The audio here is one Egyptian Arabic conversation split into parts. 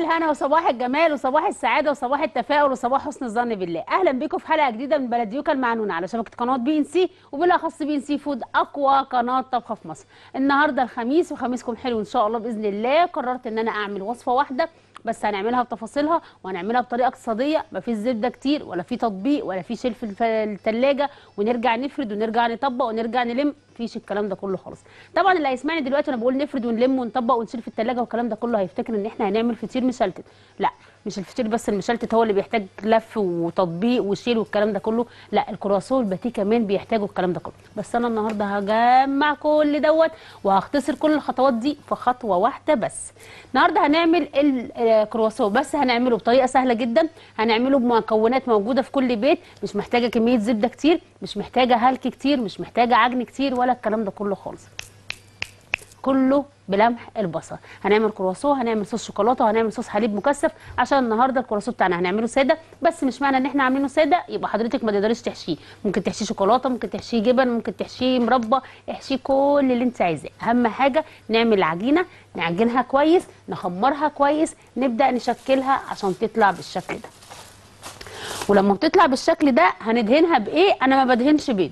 الهنا وصباح الجمال وصباح السعاده وصباح التفاؤل وصباح حسن الظن بالله اهلا بكم في حلقه جديده من بلديوكا المعنونه على شبكه قناه بي ان سي وبالاخص بي ان سي فود اقوى قناه طبخ في مصر النهارده الخميس وخميسكم حلو ان شاء الله باذن الله قررت ان انا اعمل وصفه واحده بس هنعملها بتفاصيلها وهنعملها بطريقه اقتصاديه ما فيش زبده كتير ولا في تطبيق ولا في شيل في الف- التلاجة ونرجع نفرد ونرجع نطبق ونرجع نلم مفيش الكلام ده كله خالص طبعا اللي هيسمعني دلوقتي وانا بقول نفرد ونلم ونطبق ونشيل في التلاجة والكلام ده كله هيفتكر ان احنا هنعمل فطير مشلتت لا مش الفطير بس المشلتت هو اللي بيحتاج لف وتطبيق وشيل والكلام ده كله لا الكرواسون والباتيه كمان بيحتاجوا الكلام ده كله بس انا النهارده هجمع كل دوت وهختصر كل الخطوات دي في خطوه واحده بس النهارده هنعمل الكرواسون بس هنعمله بطريقه سهله جدا هنعمله بمكونات موجوده في كل بيت مش محتاجه كميه زبده كتير مش محتاجه هلك كتير مش محتاجه عجن كتير ولا الكلام ده كله خالص كله بلمح البصل هنعمل كرواسون هنعمل صوص شوكولاته وهنعمل صوص حليب مكثف عشان النهارده الكرواسون بتاعنا هنعمله ساده بس مش معنى ان احنا عاملينه ساده يبقى حضرتك ما تقدريش تحشيه ممكن تحشيه شوكولاته ممكن تحشيه جبن ممكن تحشيه مربى احشيه كل اللي انت عايزاه اهم حاجه نعمل العجينه نعجنها كويس نخمرها كويس نبدا نشكلها عشان تطلع بالشكل ده ولما بتطلع بالشكل ده هندهنها بايه انا ما بدهنش بيض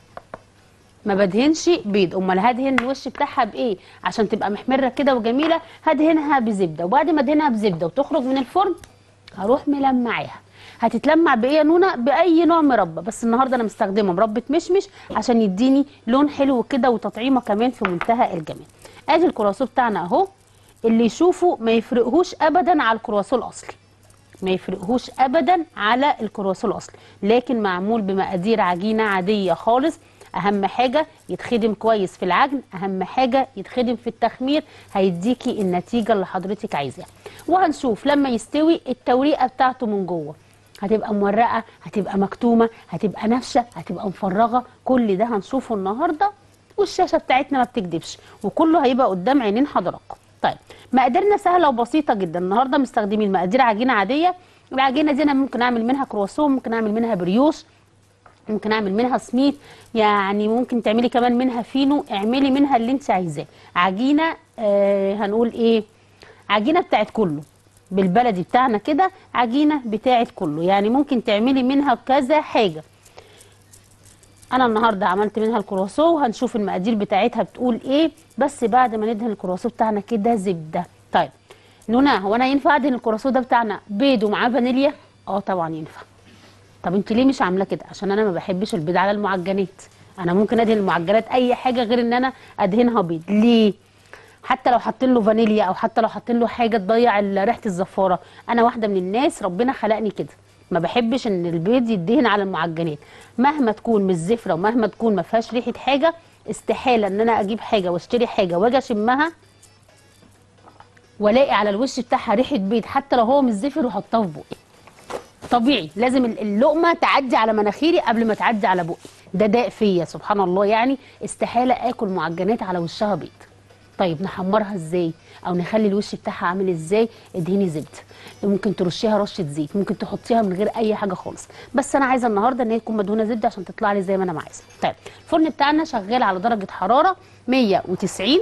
ما بدهنش بيض امال هدهن الوش بتاعها بايه عشان تبقى محمره كده وجميله هدهنها بزبده وبعد ما ادهنها بزبده وتخرج من الفرن هروح ملمعاها هتتلمع بايه يا نونا باي نوع مربى بس النهارده انا مستخدمه مربى مشمش عشان يديني لون حلو كده وتطعيمه كمان في منتهى الجمال ادي الكرواسون بتاعنا اهو اللي يشوفه ما يفرقهوش ابدا على الكرواسون الاصلي ما يفرقهوش ابدا على الكرواسون الاصلي لكن معمول بمقادير عجينه عاديه خالص اهم حاجه يتخدم كويس في العجن اهم حاجه يتخدم في التخمير هيديكي النتيجه اللي حضرتك عايزاها وهنشوف لما يستوي التوريقه بتاعته من جوه هتبقى مورقه هتبقى مكتومه هتبقى نافشه هتبقى مفرغه كل ده هنشوفه النهارده والشاشه بتاعتنا ما بتكدبش وكله هيبقى قدام عينين حضراتكم طيب مقاديرنا سهله وبسيطه جدا النهارده مستخدمين مقادير عجينه عاديه العجينه دي انا ممكن اعمل منها كرواسون ممكن اعمل منها بريوش ممكن اعمل منها سميت يعني ممكن تعملي كمان منها فينو اعملي منها اللي انت عايزاه عجينه آه هنقول ايه عجينه بتاعت كله بالبلدي بتاعنا كده عجينه بتاعت كله يعني ممكن تعملي منها كذا حاجه انا النهارده عملت منها الكرواسون وهنشوف المقادير بتاعتها بتقول ايه بس بعد ما ندهن الكرواسون بتاعنا كده زبده طيب نونا هو انا ينفع ادهن الكرواسون ده بتاعنا بيض ومعاه فانيليا اه طبعا ينفع طب انت ليه مش عامله كده عشان انا ما بحبش البيض على المعجنات انا ممكن ادهن المعجنات اي حاجه غير ان انا ادهنها بيض ليه حتى لو حاطين له فانيليا او حتى لو حاطين له حاجه تضيع ال- ريحه الزفاره انا واحده من الناس ربنا خلقني كده ما بحبش ان البيض يدهن على المعجنات مهما تكون مش زفره ومهما تكون ما فيهاش ريحه حاجه استحاله ان انا اجيب حاجه واشتري حاجه واجي اشمها والاقي على الوش بتاعها ريحه بيض حتى لو هو مش زفر واحطها في بقي طبيعي لازم ال- اللقمه تعدي على مناخيري قبل ما تعدي على بقي ده داء فيا سبحان الله يعني استحاله اكل معجنات على وشها بيض طيب نحمرها ازاي او نخلي الوش بتاعها عامل ازاي ادهني زبده ممكن ترشيها رشه زيت ممكن تحطيها من غير اي حاجه خالص بس انا عايزه النهارده ان هي تكون مدهونه زبده عشان تطلع لي زي ما انا ما عايزه طيب الفرن بتاعنا شغال على درجه حراره 190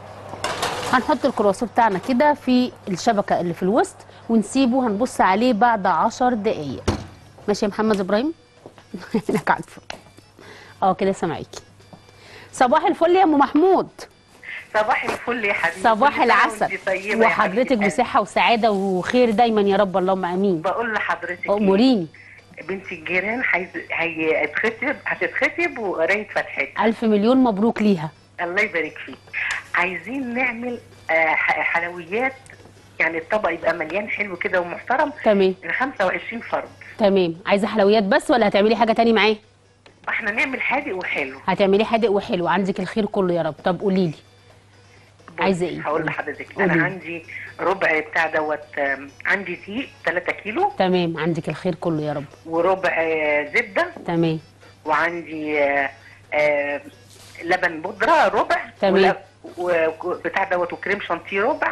هنحط الكرواسون بتاعنا كده في الشبكه اللي في الوسط ونسيبه هنبص عليه بعد 10 دقايق ماشي يا محمد ابراهيم هناك عارفه اه كده سامعيكي صباح الفل يا ام محمود صباح الفل يا حبيبي صباح كل سنة العسل وانتي طيبة يا وحضرتك حبيبتي. بصحه وسعاده وخير دايما يا رب اللهم امين بقول لحضرتك إيه؟ اموريني بنت الجيران هيز- هيتخطب هتتخطب وقرايه فتحتها الف مليون مبروك ليها الله يبارك فيك عايزين نعمل آه، ح- حلويات يعني الطبق يبقى مليان حلو كده ومحترم تمام ل 25 فرد تمام عايزه حلويات بس ولا هتعملي حاجه تاني معاه احنا نعمل حادق وحلو هتعملي حادق وحلو عندك الخير كله يا رب طب قولي لي بص، عايزة إيه؟ هقول لحضرتك قولي. انا عندي ربع بتاع دوت آم، عندي دقيق 3 كيلو تمام عندك الخير كله يا رب وربع آه، زبده تمام وعندي آه، آه، لبن بودره ربع تمام. ولا- وبتاع دوت وكريم شانتيه ربع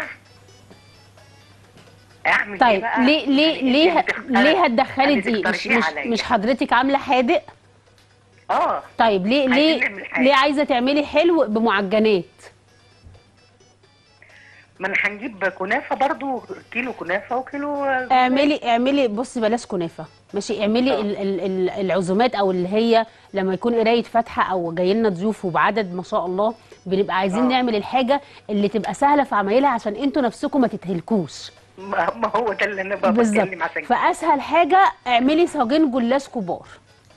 اعمل ايه طيب بقى ليه ليه يعني ليه انت ه- بتختار- ليه هتدخلي يعني دقيق مش تقترحيه مش, عليا. مش حضرتك عامله حادق اه طيب ليه عايزين ليه نعمل حاجة. ليه عايزه تعملي حلو بمعجنات ما انا هنجيب كنافه برضو كيلو كنافه وكيلو اعملي اعملي بصي بلاش كنافه ماشي اعملي آه. ال ال ال العزومات او اللي هي لما يكون قرايه فاتحه او جاي لنا ضيوف وبعدد ما شاء الله بنبقى عايزين آه. نعمل الحاجه اللي تبقى سهله في عمايلها عشان انتوا نفسكم ما تتهلكوش ما ما هو ده اللي انا بقى بالظبط بتكلم عشان كده. فاسهل حاجه اعملي صاجين جلاش كبار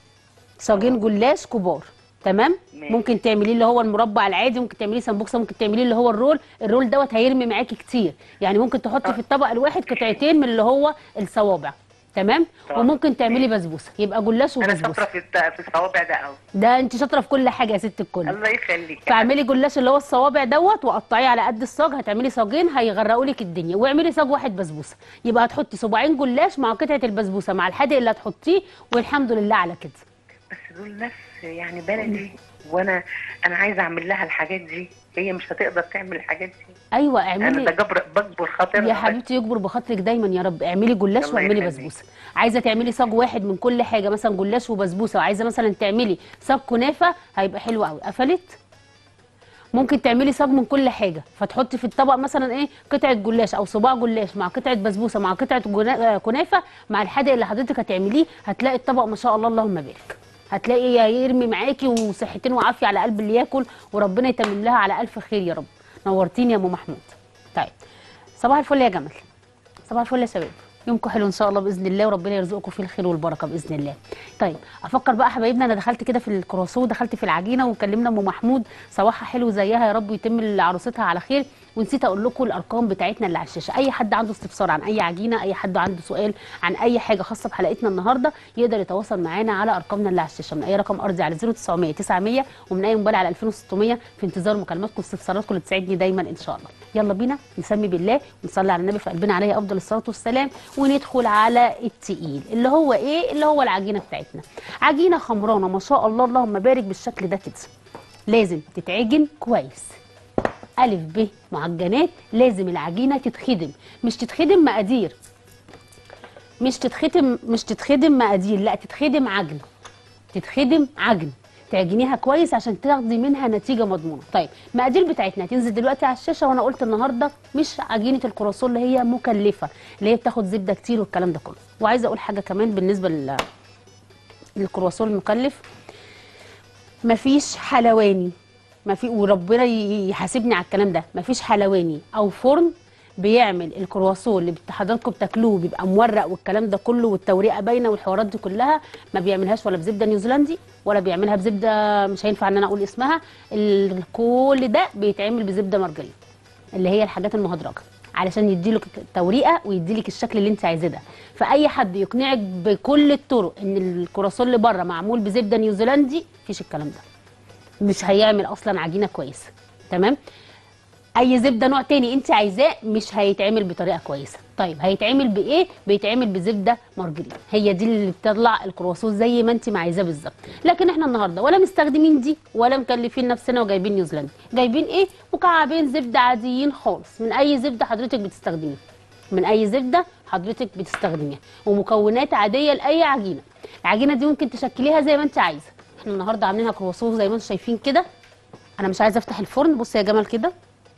صاجين جلاش كبار تمام ماشي. ممكن تعمليه اللي هو المربع العادي ممكن تعمليه سمبوكسه ممكن تعمليه اللي هو الرول الرول دوت هيرمي معاكي كتير يعني ممكن تحطي آه. في الطبق الواحد قطعتين من اللي هو الصوابع تمام طبعا. وممكن تعملي بسبوسه يبقى جلاش انا وبسبوسه شاطره في الت- في الصوابع ده قوي ده انت شاطره في كل حاجه يا ست الكل الله يخليك فاعملي جلاش اللي هو الصوابع دوت وقطعيه على قد الصاج هتعملي صاجين هيغرقوا لك الدنيا واعملي صاج واحد بسبوسه يبقى هتحطي صباعين جلاش مع قطعه البسبوسه مع الحادق اللي هتحطيه والحمد لله على كده بس دول ناس يعني بلدي وانا انا عايزه اعمل لها الحاجات دي هي مش هتقدر تعمل الحاجات دي ايوه انا ده اعملي جبر بكبر خاطرها يا بس. حبيبتي يجبر بخاطرك دايما يا رب اعملي جلاش الله واعملي يخليك. بسبوسه عايزه تعملي صاج واحد من كل حاجه مثلا جلاش وبسبوسه وعايزه مثلا تعملي صاج كنافه هيبقى حلو قوي قفلت ممكن تعملي صاج من كل حاجه فتحطي في الطبق مثلا ايه قطعه جلاش او صباع جلاش مع قطعه بسبوسه مع قطعه جنا- آه، كنافه مع الحادق اللي حضرتك هتعمليه هتلاقي الطبق ما شاء الله اللهم بارك هتلاقي يرمي معاكي وصحتين وعافيه على قلب اللي ياكل وربنا يتمم لها على الف خير يا رب نورتيني يا ام محمود طيب صباح الفل يا جمل صباح الفل يا شباب يومكم حلو ان شاء الله باذن الله وربنا يرزقكم فيه الخير والبركه باذن الله طيب افكر بقى حبايبنا انا دخلت كده في الكرواسون ودخلت في العجينه وكلمنا ام محمود صباحها حلو زيها يا رب يتم لعروستها على خير ونسيت اقول لكم الارقام بتاعتنا اللي على الشاشه اي حد عنده استفسار عن اي عجينه اي حد عنده سؤال عن اي حاجه خاصه بحلقتنا النهارده يقدر يتواصل معانا على ارقامنا اللي على الشاشه من اي رقم ارضي على 0900 900 ومن اي موبايل على 2600 في انتظار مكالماتكم واستفساراتكم اللي تسعدني دايما ان شاء الله يلا بينا نسمي بالله ونصلي على النبي في قلبنا عليه افضل الصلاه والسلام وندخل على التقيل اللي هو ايه اللي هو العجينه بتاعتنا عجينه خمرانه ما شاء الله اللهم بارك بالشكل ده كده لازم تتعجن كويس ألف ب معجنات لازم العجينة تتخدم مش تتخدم مقادير مش تتختم مش تتخدم مقادير لا تتخدم عجن تتخدم عجن تعجنيها كويس عشان تاخدي منها نتيجه مضمونه طيب المقادير بتاعتنا هتنزل دلوقتي على الشاشه وانا قلت النهارده مش عجينه الكرواسون اللي هي مكلفه اللي هي بتاخد زبده كتير والكلام ده كله وعايزه اقول حاجه كمان بالنسبه لل للكرواسون المكلف مفيش حلواني ما في وربنا ي- يحاسبني على الكلام ده مفيش حلواني او فرن بيعمل الكرواسون اللي بت- حضراتكم بتاكلوه بيبقى مورق والكلام ده كله والتوريقه باينه والحوارات دي كلها ما بيعملهاش ولا بزبده نيوزيلندي ولا بيعملها بزبده مش هينفع ان انا اقول اسمها ال- كل ده بيتعمل بزبده مرجليه اللي هي الحاجات المهدرجه علشان يديلك التوريقه ويديلك الشكل اللي انت عايزاه ده فاي حد يقنعك بكل الطرق ان الكرواسون اللي بره معمول بزبده نيوزيلندي مفيش الكلام ده مش هيعمل اصلا عجينه كويسه تمام اي زبده نوع تاني انت عايزاه مش هيتعمل بطريقه كويسه طيب هيتعمل بايه بيتعمل بزبده مرجرين هي دي اللي بتطلع الكرواسون زي ما انت ما عايزاه بالظبط لكن احنا النهارده ولا مستخدمين دي ولا مكلفين نفسنا وجايبين نيوزيلندي جايبين ايه مكعبين زبده عاديين خالص من اي زبده حضرتك بتستخدميها من اي زبده حضرتك بتستخدميها ومكونات عاديه لاي عجينه العجينه دي ممكن تشكليها زي ما انت عايزه احنا النهارده عاملينها كرواسون زي ما انتم شايفين كده انا مش عايزه افتح الفرن بص يا جمال كده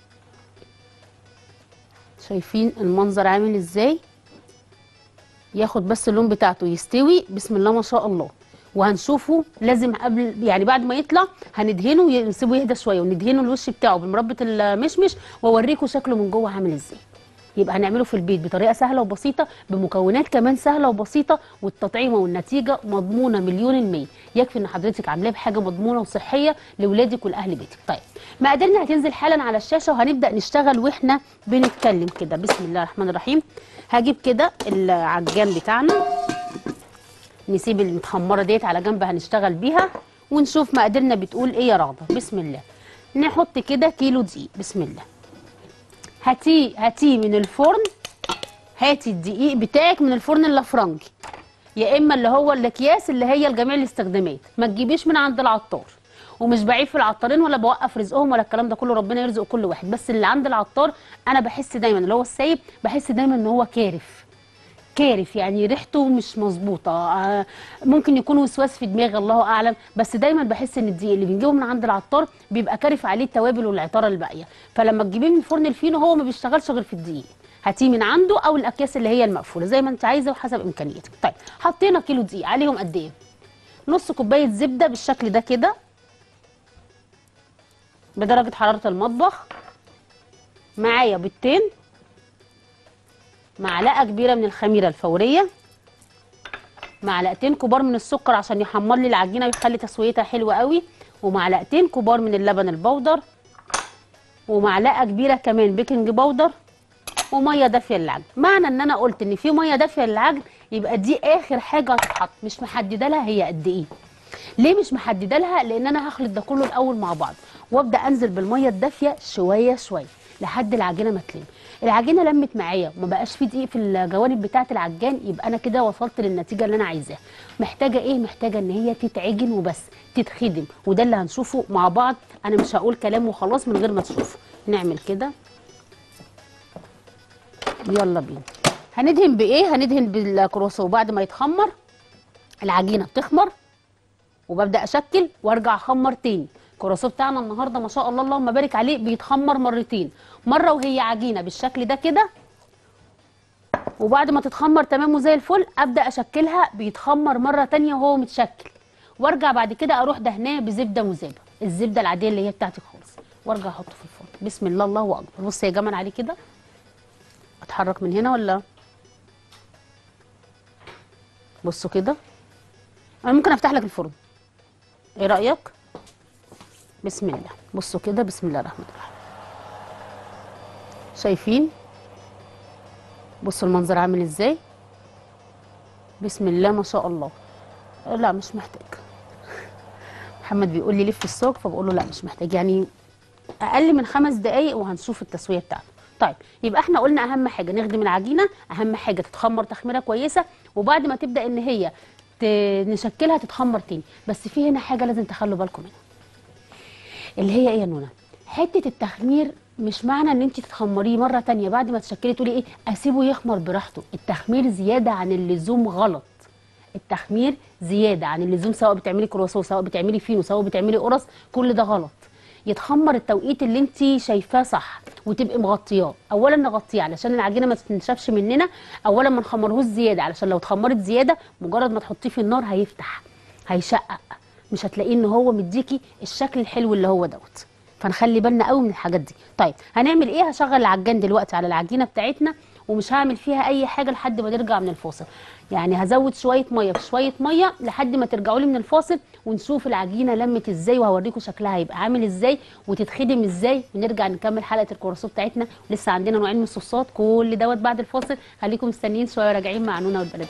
شايفين المنظر عامل ازاي ياخد بس اللون بتاعته يستوي بسم الله ما شاء الله وهنشوفه لازم قبل يعني بعد ما يطلع هندهنه ونسيبه يهدى شويه وندهنه الوش بتاعه بمربى المشمش واوريكم شكله من جوه عامل ازاي يبقى هنعمله في البيت بطريقه سهله وبسيطه بمكونات كمان سهله وبسيطه والتطعيمه والنتيجه مضمونه مليون المية يكفي ان حضرتك عاملاه بحاجه مضمونه وصحيه لاولادك ولاهل بيتك طيب مقاديرنا هتنزل حالا على الشاشه وهنبدا نشتغل واحنا بنتكلم كده بسم الله الرحمن الرحيم هجيب كده العجان بتاعنا نسيب المتخمره ديت على جنب هنشتغل بيها ونشوف مقاديرنا بتقول ايه يا رغده بسم الله نحط كده كيلو دقيق بسم الله هاتيه هاتيه من الفرن هاتي الدقيق بتاعك من الفرن اللافرنجي يا اما اللي هو الاكياس اللي هي لجميع الاستخدامات ما تجيبيش من عند العطار ومش بعيب في العطارين ولا بوقف رزقهم ولا الكلام ده كله ربنا يرزق كل واحد بس اللي عند العطار انا بحس دايما اللي هو السايب بحس دايما ان هو كارف كارف يعني ريحته مش مظبوطه آه، ممكن يكون وسواس في دماغي الله اعلم بس دايما بحس ان الدقيق اللي بنجيبه من عند العطار بيبقى كارف عليه التوابل والعطاره الباقيه فلما تجيبيه من فرن الفينو هو ما بيشتغلش غير في الدقيق هاتيه من عنده او الاكياس اللي هي المقفوله زي ما انت عايزه وحسب امكانياتك طيب حطينا كيلو دقيق عليهم قد ايه نص كوبايه زبده بالشكل ده كده بدرجه حراره المطبخ معايا بيضتين معلقه كبيره من الخميره الفوريه معلقتين كبار من السكر عشان يحمر لي العجينه ويخلي تسويتها حلوه قوي ومعلقتين كبار من اللبن البودر ومعلقه كبيره كمان بيكنج باودر وميه دافيه للعجن معنى ان انا قلت ان في ميه دافيه للعجن يبقى دي اخر حاجه هتتحط مش محدده لها هي قد ايه ليه مش محدده لها لان انا هخلط ده كله الاول مع بعض وابدا انزل بالميه الدافيه شويه شويه لحد العجينه ما تلم العجينه لمت معايا وما بقاش في دقيق في الجوانب بتاعه العجان يبقى انا كده وصلت للنتيجه اللي انا عايزاها محتاجه ايه محتاجه ان هي تتعجن وبس تتخدم وده اللي هنشوفه مع بعض انا مش هقول كلام وخلاص من غير ما تشوفوا نعمل كده يلا بينا هندهن بايه هندهن بالكرواسون وبعد ما يتخمر العجينه بتخمر وببدا اشكل وارجع اخمر تاني الكرواسون بتاعنا النهارده ما شاء الله اللهم بارك عليه بيتخمر مرتين مره وهي عجينه بالشكل ده كده وبعد ما تتخمر تمام وزي الفل ابدا اشكلها بيتخمر مره تانية وهو متشكل وارجع بعد كده اروح دهناه بزبده مذابه الزبده العاديه اللي هي بتاعتي خالص وارجع احطه في الفرن بسم الله الله اكبر بص يا جمال عليه كده اتحرك من هنا ولا بصوا كده انا ممكن افتح لك الفرن ايه رايك بسم الله بصوا كده بسم الله الرحمن الرحيم شايفين بصوا المنظر عامل ازاي بسم الله ما شاء الله لا مش محتاج محمد بيقول لي لف السوق فبقول له لا مش محتاج يعني اقل من خمس دقايق وهنشوف التسويه بتاعته طيب يبقى احنا قلنا اهم حاجه نخدم العجينه اهم حاجه تتخمر تخميره كويسه وبعد ما تبدا ان هي ت- نشكلها تتخمر تاني بس في هنا حاجه لازم تخلوا بالكم منها اللي هي ايه يا نونا حته التخمير مش معنى ان انت تتخمريه مره تانية بعد ما تشكلي تقولي ايه اسيبه يخمر براحته التخمير زياده عن اللزوم غلط التخمير زياده عن اللزوم سواء بتعملي كرواسون سواء بتعملي فينو سواء بتعملي قرص كل ده غلط يتخمر التوقيت اللي انت شايفاه صح وتبقي مغطياه اولا نغطيه علشان العجينه ما تنشفش مننا اولا ما نخمرهوش زياده علشان لو اتخمرت زياده مجرد ما تحطيه في النار هيفتح هيشقق مش هتلاقيه ان هو مديكي الشكل الحلو اللي هو دوت فنخلي بالنا قوي من الحاجات دي طيب هنعمل ايه هشغل العجان دلوقتي على العجينه بتاعتنا ومش هعمل فيها اي حاجه لحد ما نرجع من الفاصل يعني هزود شويه ميه في شويه ميه لحد ما ترجعوا لي من الفاصل ونشوف العجينه لمت ازاي وهوريكم شكلها هيبقى عامل ازاي وتتخدم ازاي ونرجع نكمل حلقه الكرواسون بتاعتنا لسه عندنا نوعين من الصوصات كل دوت بعد الفاصل خليكم مستنيين شويه راجعين مع نونا والبلدي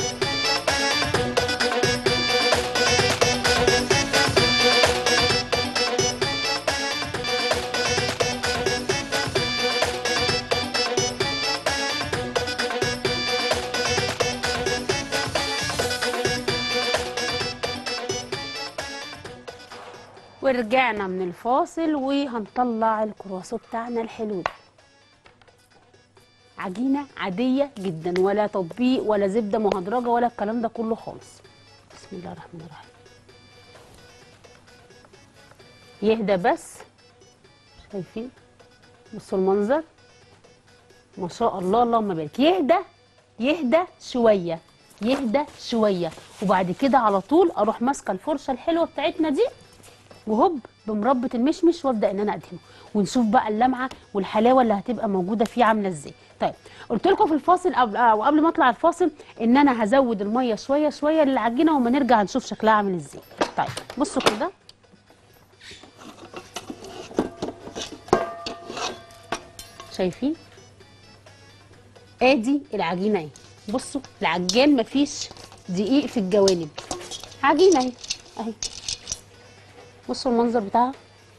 ورجعنا من الفاصل وهنطلع الكرواسون بتاعنا الحلو ده عجينه عاديه جدا ولا تطبيق ولا زبده مهدرجه ولا الكلام ده كله خالص بسم الله الرحمن الرحيم يهدى بس شايفين بصوا المنظر ما شاء الله اللهم بارك يهدى يهدى شويه يهدى شويه وبعد كده على طول اروح ماسكه الفرشه الحلوه بتاعتنا دي وهوب بمربة المشمش وابدا ان انا ادهنه ونشوف بقى اللمعه والحلاوه اللي هتبقى موجوده فيه عامله ازاي طيب قلت لكم في الفاصل قبل آه وقبل ما اطلع الفاصل ان انا هزود الميه شويه شويه للعجينه وما نرجع نشوف شكلها عامل ازاي طيب بصوا كده شايفين ادي العجينه اهي بصوا العجان مفيش دقيق في الجوانب عجينه اهي اهي بصوا المنظر بتاعها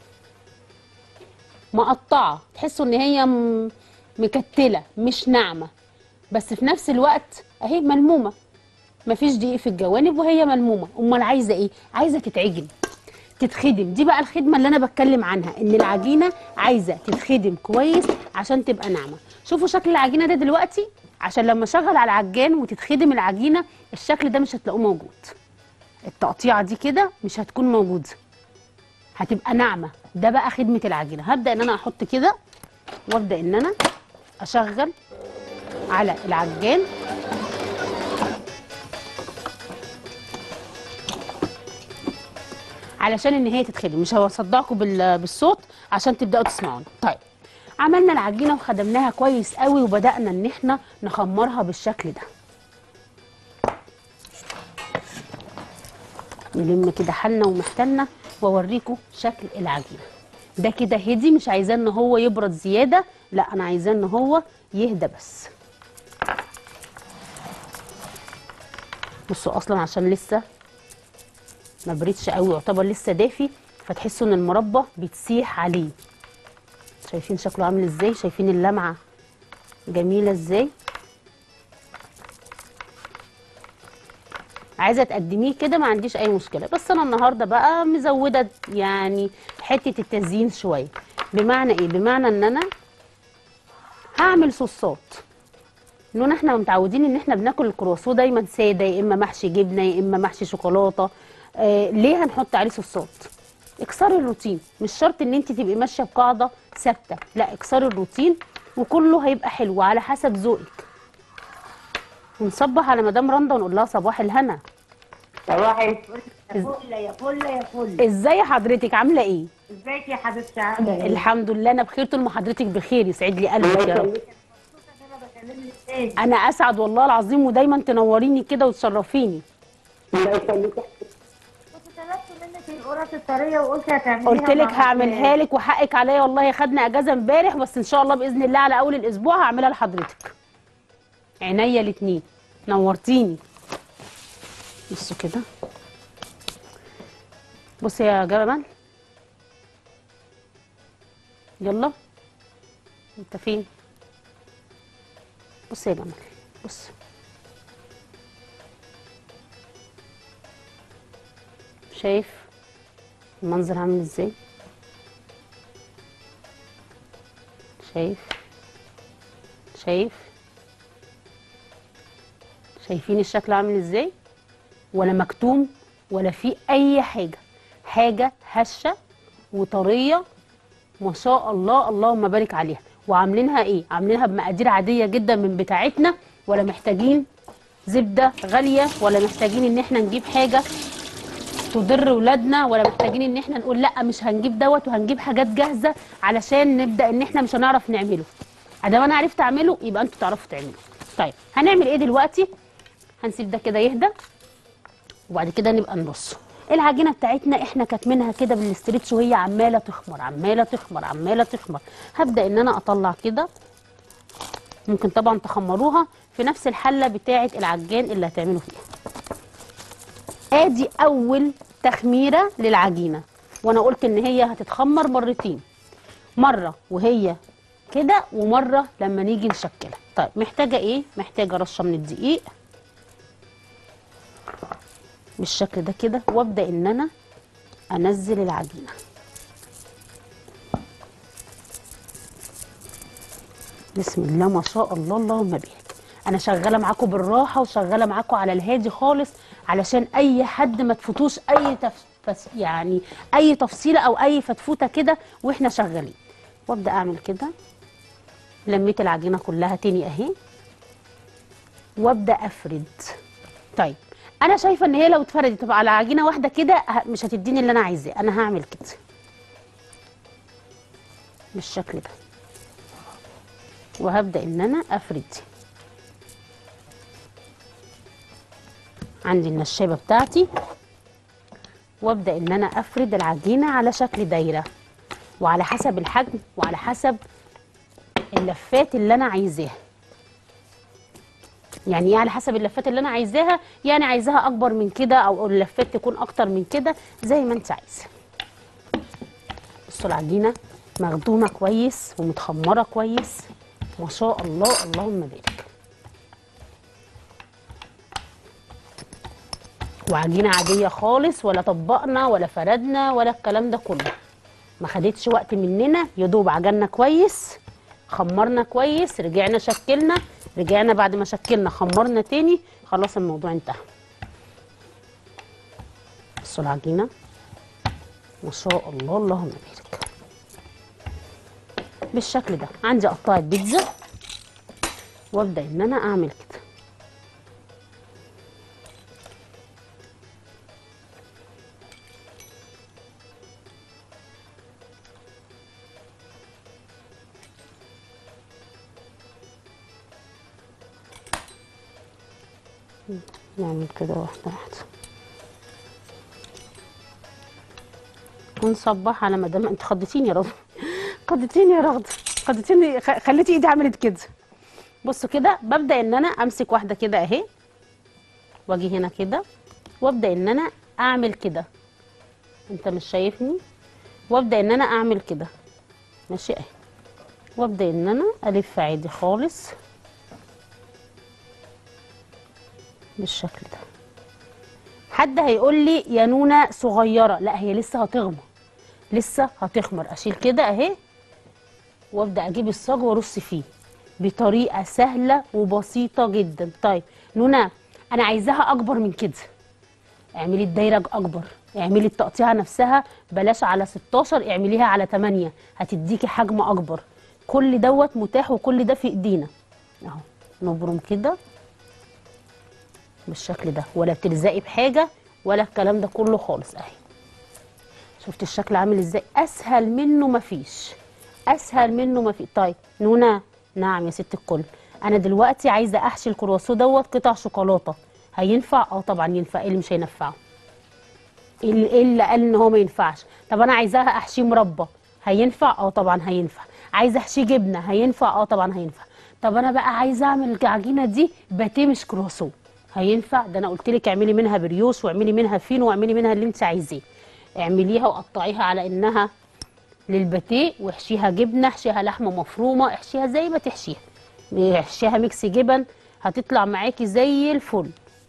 مقطعه تحسوا ان هي م- مكتله مش ناعمه بس في نفس الوقت اهي ملمومه مفيش دقيق في الجوانب وهي ملمومه امال عايزه ايه عايزه تتعجن تتخدم دي بقى الخدمه اللي انا بتكلم عنها ان العجينه عايزه تتخدم كويس عشان تبقى ناعمه شوفوا شكل العجينه ده دلوقتي عشان لما اشغل على العجان وتتخدم العجينه الشكل ده مش هتلاقوه موجود التقطيعه دي كده مش هتكون موجوده هتبقى ناعمه ده بقى خدمه العجينه هبدا ان انا احط كده وابدا ان انا اشغل على العجان علشان ان هي تتخدم مش هصدعكم بال- بالصوت عشان تبداوا تسمعوني طيب عملنا العجينه وخدمناها كويس قوي وبدانا ان احنا نخمرها بالشكل ده نلم كده حالنا ومحتلنا واوريكم شكل العجينه ده كده هدي مش عايزاه ان هو يبرد زياده لا انا عايزاه ان هو يهدى بس بصوا اصلا عشان لسه ما بردش قوي يعتبر لسه دافي فتحسوا ان المربى بتسيح عليه شايفين شكله عامل ازاي شايفين اللمعه جميله ازاي عايزه تقدميه كده ما عنديش اي مشكله بس انا النهارده بقى مزوده يعني حته التزيين شويه بمعنى ايه بمعنى ان انا هعمل صوصات لان احنا متعودين ان احنا بناكل الكرواسون دايما ساده يا اما محشي جبنه يا اما محشي شوكولاته آه ليه هنحط عليه صوصات اكسري الروتين مش شرط ان انت تبقي ماشيه بقاعده ثابته لا اكسري الروتين وكله هيبقى حلو على حسب ذوقك ونصبح على مدام رندا ونقول لها صباح الهنا صباح الفل يا فل يا فل يا فل ازاي حضرتك عامله ايه ازيك يا حبيبتي عامله ايه؟ الحمد لله انا بخير طول ما حضرتك بخير يسعد لي قلبك يا رب مبسوطه ان انا بكلمك تاني انا اسعد والله العظيم ودايما تنوريني كده وتشرفيني الله يخليك كنت طلبت منك القرص الطريه وقلت هتعمليها قلت لك مع هعملها لك وحقك عليا والله خدنا اجازه امبارح بس ان شاء الله باذن الله على اول الاسبوع هعملها لحضرتك عينيا الاتنين نورتيني بصوا كده بصي يا جمال يلا انت فين بص يا جمال بص شايف المنظر عامل ازاي شايف شايف شايفين الشكل عامل ازاي ولا مكتوم ولا في اي حاجه حاجه هشه وطريه ما شاء الله اللهم بارك عليها وعاملينها ايه عاملينها بمقادير عاديه جدا من بتاعتنا ولا محتاجين زبده غاليه ولا محتاجين ان احنا نجيب حاجه تضر ولادنا ولا محتاجين ان احنا نقول لا مش هنجيب دوت وهنجيب حاجات جاهزه علشان نبدا ان احنا مش هنعرف نعمله ادام انا عرفت اعمله يبقى انتوا تعرفوا تعملوا طيب هنعمل ايه دلوقتي هنسيب ده كده يهدى وبعد كده نبقى نرصه العجينه بتاعتنا احنا كاتمينها كده بالاستريتش وهي عماله تخمر عماله تخمر عماله تخمر هبدا ان انا اطلع كده ممكن طبعا تخمروها في نفس الحله بتاعه العجان اللي هتعملوا فيها ادي اول تخميره للعجينه وانا قلت ان هي هتتخمر مرتين مره وهي كده ومره لما نيجي نشكلها طيب محتاجه ايه محتاجه رشه من الدقيق بالشكل ده كده وابدا ان انا انزل العجينه بسم الله ما شاء الله اللهم بارك انا شغاله معاكم بالراحه وشغاله معاكم على الهادي خالص علشان اي حد ما تفوتوش اي تف... فس- يعني اي تفصيله او اي فتفوته كده واحنا شغالين وابدا اعمل كده لميت العجينه كلها تاني اهي وابدا افرد طيب انا شايفه ان هي لو اتفردت تبقى على عجينه واحده كده ه- مش هتديني اللي انا عايزاه انا هعمل كده بالشكل ده وهبدا ان انا افرد عندي النشابه بتاعتي وابدا ان انا افرد العجينه على شكل دايره وعلى حسب الحجم وعلى حسب اللفات اللي انا عايزاها يعني ايه على حسب اللفات اللي انا عايزاها يعني عايزاها اكبر من كده او اللفات تكون اكتر من كده زي ما انت عايزه بصوا العجينه مخدومه كويس ومتخمره كويس ما شاء الله اللهم بارك وعجينه عاديه خالص ولا طبقنا ولا فردنا ولا الكلام ده كله ما خدتش وقت مننا يا دوب عجلنا كويس خمرنا كويس رجعنا شكلنا رجعنا بعد ما شكلنا خمرنا تاني خلاص الموضوع انتهى بصوا العجينه ما شاء الله اللهم بارك بالشكل ده عندي قطعه بيتزا وابدا ان انا اعمل كده نعمل كده واحده واحده ونصبح على مدام انت خضتيني يا رغد خضتيني يا رغد خضتيني خ- خليتي ايدي عملت كده بصوا كده ببدا ان انا امسك واحده كده اهي واجي هنا كده وابدا ان انا اعمل كده انت مش شايفني وابدا ان انا اعمل كده ماشي اهي وابدا ان انا الف عادي خالص بالشكل ده حد هيقول لي يا نونا صغيره لا هي لسه هتغمر لسه هتخمر اشيل كده اهي وابدا اجيب الصاج وارص فيه بطريقه سهله وبسيطه جدا طيب نونا انا عايزاها اكبر من كده اعملي الدايره اكبر اعملي التقطيعه نفسها بلاش على 16 اعمليها على 8 هتديكي حجم اكبر كل دوت متاح وكل ده في ايدينا اهو نبرم كده بالشكل ده ولا بتلزقي بحاجه ولا الكلام ده كله خالص اهي شفت الشكل عامل ازاي اسهل منه مفيش اسهل منه مفيش طيب نونا نعم يا ست الكل انا دلوقتي عايزه احشي الكرواسون دوت قطع شوكولاته هينفع اه طبعا ينفع ايه اللي مش هينفعه ايه اللي إيه اللي قال ان هو ما ينفعش طب انا عايزاها احشيه مربى هينفع اه طبعا هينفع عايزه احشيه جبنه هينفع اه طبعا هينفع طب انا بقى عايزه اعمل العجينه دي باتيه مش كرواسون هينفع ده انا قلت لك اعملي منها بريوش واعملي منها فينو واعملي منها اللي انت عايزاه اعمليها وقطعيها على انها للباتيه واحشيها جبنه احشيها لحمه مفرومه احشيها زي ما تحشيها احشيها ميكس جبن هتطلع معاكي زي الفل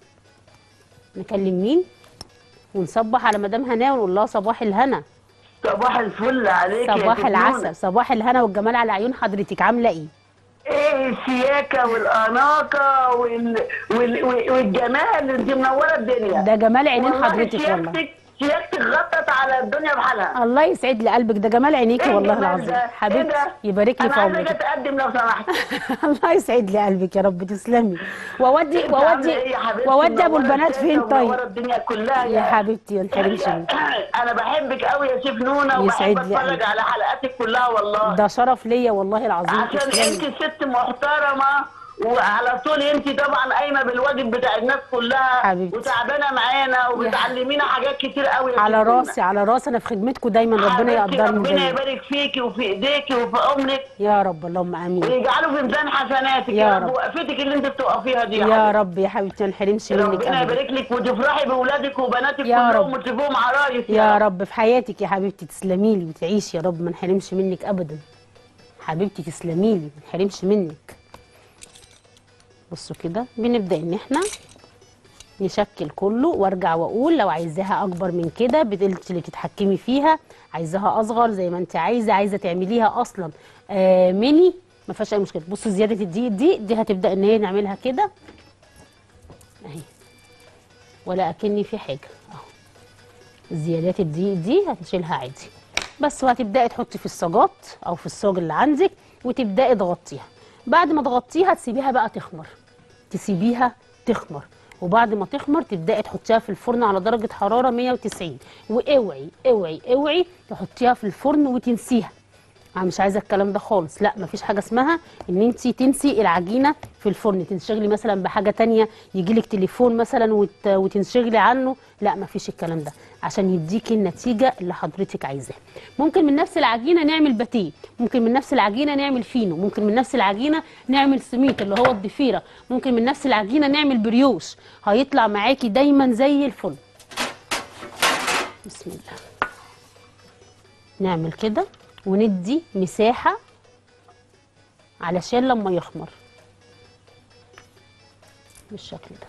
نكلم مين ونصبح على مدام هناء ونقول لها صباح الهنا صباح الفل عليك يا صباح ست العسل نونة. صباح الهنا والجمال على عيون حضرتك عامله ايه ايه الشياكه والاناقه وال... وال... وال- والجمال انت منوره الدنيا ده جمال عينين والله حضرتك والله شياكتك شياكتك غطت على الدنيا بحالها الله يسعد لي قلبك ده جمال عينيكي إيه والله الجمال العظيم ده؟ إيه حبيبتي ده؟ يبارك لي انا في عايزه عمرك اتقدم لو سمحت الله يسعد لي قلبك يا رب تسلمي واودي أنت عاملة واودي إيه يا حبيبتي؟ واودي ابو منورة البنات الشاشة فين طيب ومنورة الدنيا كلها يا حبيبتي ما تحرمش مني. انا بحبك قوي يا شيف نونه وبحب يسعد لي اتفرج قلبك. على حلقاتك كلها والله ده شرف ليا والله العظيم عشان تسلمي انت ست محترمه وعلى طول انت طبعا قايمه بالواجب بتاع الناس كلها حبيبتي. وتعبانه معانا وبتعلمينا حاجات كتير قوي يا على ست نونة. راسي على راسي انا في خدمتكم دايما ربنا حبيبتي، يقدرني ربنا دايما يبارك فيكي وفي ايديكي وفي عمرك يا رب اللهم امين ويجعله في ميزان حسناتك يا يا رب. رب وقفتك اللي انت بتقفيها دي يا حبيبتي. رب يا حبيبتي ما نحرمش منك ربنا ابدا يبارك لك وتفرحي باولادك وبناتك يا كلهم رب. وتشوفوهم عرايس يا رب في حياتك يا حبيبتي تسلمي لي وتعيشي يا رب ما نحرمش منك ابدا حبيبتي تسلمي لي ما نحرمش منك بصوا كده بنبدا ان احنا نشكل كله وارجع واقول لو عايزاها اكبر من كده بتلت اللي تتحكمي فيها عايزاها اصغر زي ما انت عايزه عايزه تعمليها اصلا آه ميني ما فيهاش اي مشكله بصوا زياده الدقيق دي دي هتبدا ان هي نعملها كده اهي ولا اكني في حاجه اهو زيادات الدقيق دي هتشيلها عادي بس وهتبداي تحطي في الصاجات او في الصاج اللي عندك وتبداي تغطيها بعد ما تغطيها تسيبيها بقى تخمر تسيبيها تخمر وبعد ما تخمر تبداي تحطيها في الفرن على درجه حراره 190 واوعي اوعي اوعي تحطيها في الفرن وتنسيها انا مش عايزه الكلام ده خالص لا مفيش حاجه اسمها ان انت تنسي العجينه في الفرن تنشغلي مثلا بحاجه تانية يجيلك تليفون مثلا وت... وتنشغلي عنه لا مفيش الكلام ده عشان يديكي النتيجه اللي حضرتك عايزاها ممكن من نفس العجينه نعمل باتيه ممكن من نفس العجينه نعمل فينو ممكن من نفس العجينه نعمل سميت اللي هو الضفيره ممكن من نفس العجينه نعمل بريوش هيطلع معاكي دايما زي الفل بسم الله نعمل كده وندي مساحة علشان لما يخمر بالشكل ده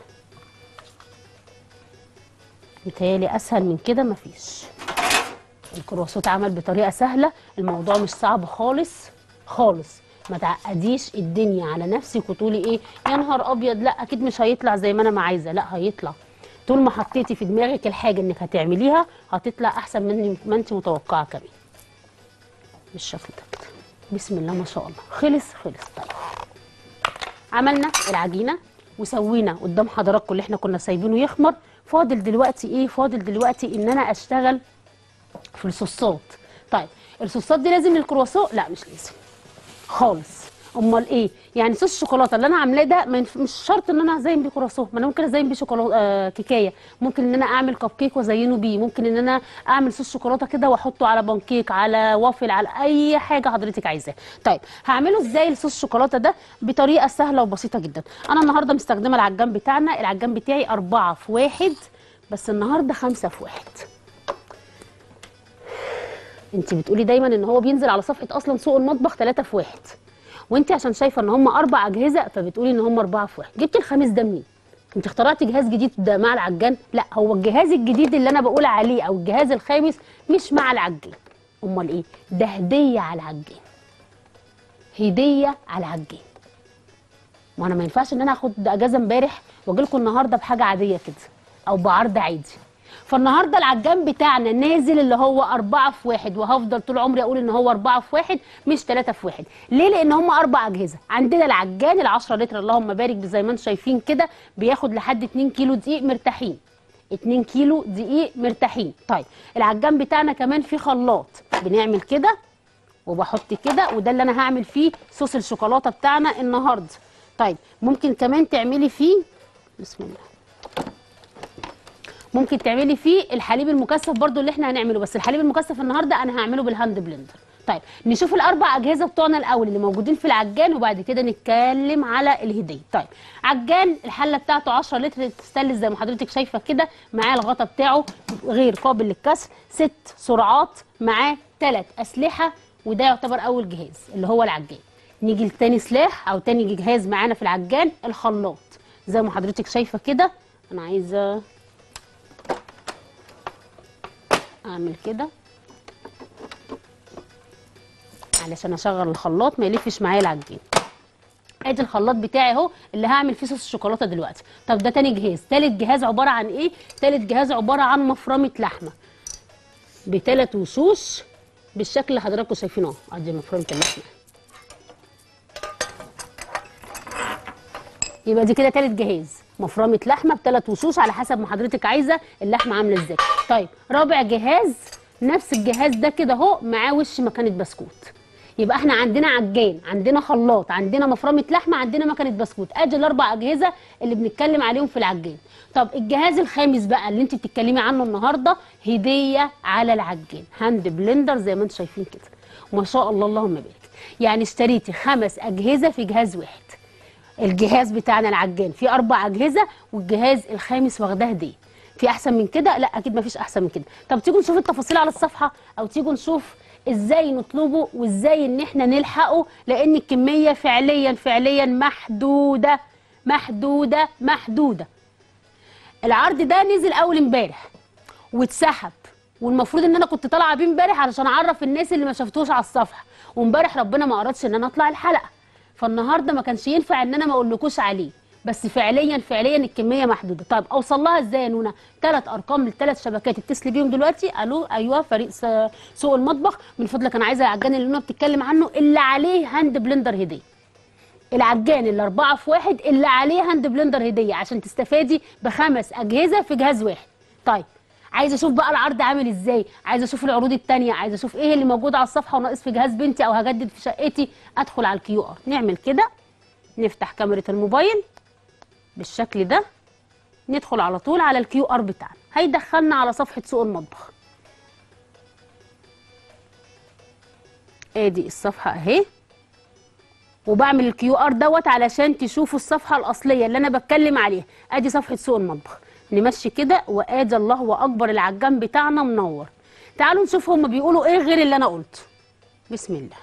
متهيألي أسهل من كده مفيش الكرواسون اتعمل بطريقة سهلة الموضوع مش صعب خالص خالص ما تعقديش الدنيا على نفسك وتقولي ايه يا نهار ابيض لا اكيد مش هيطلع زي ما انا ما عايزه لا هيطلع طول ما حطيتي في دماغك الحاجه انك هتعمليها هتطلع احسن من ما انت متوقعه كمان بالشكل ده كده بسم الله ما شاء الله خلص خلص طيب عملنا العجينه وسوينا قدام حضراتكم اللي احنا كنا سايبينه يخمر فاضل دلوقتي ايه فاضل دلوقتي ان انا اشتغل في الصوصات طيب الصوصات دي لازم للكرواسون لا مش لازم خالص امال ايه يعني صوص الشوكولاته اللي انا عاملاه ده ما ينف- مش شرط ان انا ازين بيه كرواسون ما انا ممكن ازين بيه شوكولاته آه كيكايه ممكن ان انا اعمل كب كيك وازينه بيه ممكن ان انا اعمل صوص شوكولاته كده واحطه على بانكيك على وافل على اي حاجه حضرتك عايزاها طيب هعمله ازاي الصوص الشوكولاته ده بطريقه سهله وبسيطه جدا انا النهارده مستخدمه العجان بتاعنا العجان بتاعي أربعة في واحد بس النهارده خمسة في واحد انت بتقولي دايما ان هو بينزل على صفحه اصلا سوق المطبخ 3 في واحد وانت عشان شايفه ان هم اربع اجهزه فبتقولي ان هم اربعه في واحد جبتي الخامس ده منين انت اخترعتي جهاز جديد ده مع العجان لا هو الجهاز الجديد اللي انا بقول عليه او الجهاز الخامس مش مع العجان امال ايه ده هديه على العجان هديه على العجان ما انا ما ينفعش ان انا اخد اجازه امبارح واجي لكم النهارده بحاجه عاديه كده او بعرض عادي فالنهارده العجان بتاعنا نازل اللي هو أربعة في واحد وهفضل طول عمري أقول إن هو أربعة في واحد مش ثلاثة في واحد، ليه؟ لأن هم أربع أجهزة، عندنا العجان ال 10 لتر اللهم بارك زي ما أنتم شايفين كده بياخد لحد 2 كيلو دقيق مرتاحين. 2 كيلو دقيق مرتاحين، طيب العجان بتاعنا كمان فيه خلاط بنعمل كده وبحط كده وده اللي انا هعمل فيه صوص الشوكولاته بتاعنا النهارده طيب ممكن كمان تعملي فيه بسم الله ممكن تعملي فيه الحليب المكثف برضو اللي احنا هنعمله بس الحليب المكثف النهارده انا هعمله بالهاند بلندر طيب نشوف الاربع اجهزه بتوعنا الاول اللي موجودين في العجان وبعد كده نتكلم على الهديه طيب عجان الحله بتاعته 10 لتر ستانلس زي ما حضرتك شايفه كده معاه الغطا بتاعه غير قابل للكسر ست سرعات معاه ثلاث اسلحه وده يعتبر اول جهاز اللي هو العجان نيجي لتاني سلاح او تاني جهاز معانا في العجان الخلاط زي ما حضرتك شايفه كده انا عايزه اعمل كده علشان اشغل الخلاط ما يلفش معايا العجين ادي الخلاط بتاعي اهو اللي هعمل فيه صوص الشوكولاته دلوقتي طب ده تاني جهاز تالت جهاز عباره عن ايه تالت جهاز عباره عن مفرمه لحمه بثلاث وشوش بالشكل اللي حضراتكم شايفينه اهو ادي مفرمه اللحمه يبقى دي كده تالت جهاز مفرمه لحمه بثلاث وشوش على حسب ما حضرتك عايزه اللحمه عامله ازاي طيب رابع جهاز نفس الجهاز ده كده اهو معاه وش مكانه بسكوت يبقى احنا عندنا عجان عندنا خلاط عندنا مفرمه لحمه عندنا مكنه بسكوت ادي الاربع اجهزه اللي بنتكلم عليهم في العجان طب الجهاز الخامس بقى اللي انت بتتكلمي عنه النهارده هديه على العجان هاند بلندر زي ما انتم شايفين كده ما شاء الله اللهم بارك يعني اشتريتي خمس اجهزه في جهاز واحد الجهاز بتاعنا العجان فيه اربع اجهزه والجهاز الخامس واخداه هديه في احسن من كده لا اكيد ما فيش احسن من كده طب تيجوا نشوف التفاصيل على الصفحه او تيجوا نشوف ازاي نطلبه وازاي ان احنا نلحقه لان الكميه فعليا فعليا محدوده محدوده محدوده العرض ده نزل اول امبارح واتسحب والمفروض ان انا كنت طالعه بيه امبارح علشان اعرف الناس اللي ما شافتوش على الصفحه وامبارح ربنا ما ارادش ان انا اطلع الحلقه فالنهارده ما كانش ينفع ان انا ما اقولكوش عليه بس فعليا فعليا الكميه محدوده طيب اوصل لها ازاي يا نونا ثلاث ارقام للثلاث شبكات اتصلي بيهم دلوقتي الو ايوه فريق س- سوق المطبخ من فضلك انا عايزه العجان اللي نونا بتتكلم عنه اللي عليه هاند بلندر هديه العجان اللي أربعة في واحد اللي عليه هاند بلندر هدية عشان تستفادي بخمس أجهزة في جهاز واحد طيب عايزه اشوف بقى العرض عامل ازاي عايزه اشوف العروض التانية عايزه اشوف ايه اللي موجود على الصفحه وناقص في جهاز بنتي او هجدد في شقتي ادخل على الكيو ار نعمل كده نفتح كاميرا الموبايل بالشكل ده ندخل على طول على الكيو ار بتاعنا هيدخلنا على صفحه سوق المطبخ ادي الصفحه اهي وبعمل الكيو ار دوت علشان تشوفوا الصفحه الاصليه اللي انا بتكلم عليها ادي صفحه سوق المطبخ نمشي كده وادي الله اكبر العجان بتاعنا منور تعالوا نشوف هم بيقولوا ايه غير اللي انا قلته بسم الله